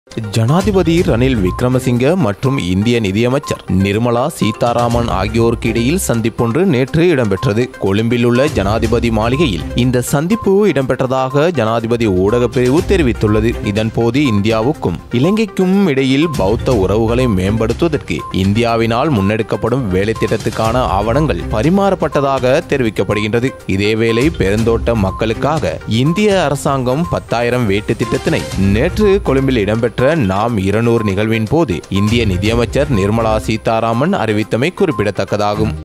ஜனாதிபதி ரணில் விக்ரமசிங்க மற்றும் இந்திய நிதியமைச்சர் நிர்மலா சீதாராமன் ஆகியோருக்கு இடையில் சந்திப்பொன்று நேற்று இடம்பெற்றது கொழும்பில் உள்ள ஜனாதிபதி மாளிகையில் இந்த சந்திப்பு இடம்பெற்றதாக ஜனாதிபதி ஊடகப் பிரிவு தெரிவித்துள்ளது இதன்போது இந்தியாவுக்கும் இலங்கைக்கும் இடையில் பௌத்த உறவுகளை மேம்படுத்துவதற்கு இந்தியாவினால் முன்னெடுக்கப்படும் வேலை திட்டத்துக்கான ஆவணங்கள் பரிமாறப்பட்டதாக தெரிவிக்கப்படுகின்றது இதேவேளை பெருந்தோட்ட மக்களுக்காக இந்திய அரசாங்கம் பத்தாயிரம் வேட்டு திட்டத்தினை நேற்று கொழும்பில் இடம்பெற்ற நாம் இருநூறு நிகழ்வின் போது இந்திய நிதியமைச்சர் நிர்மலா சீதாராமன் அறிவித்தமை குறிப்பிடத்தக்கதாகும்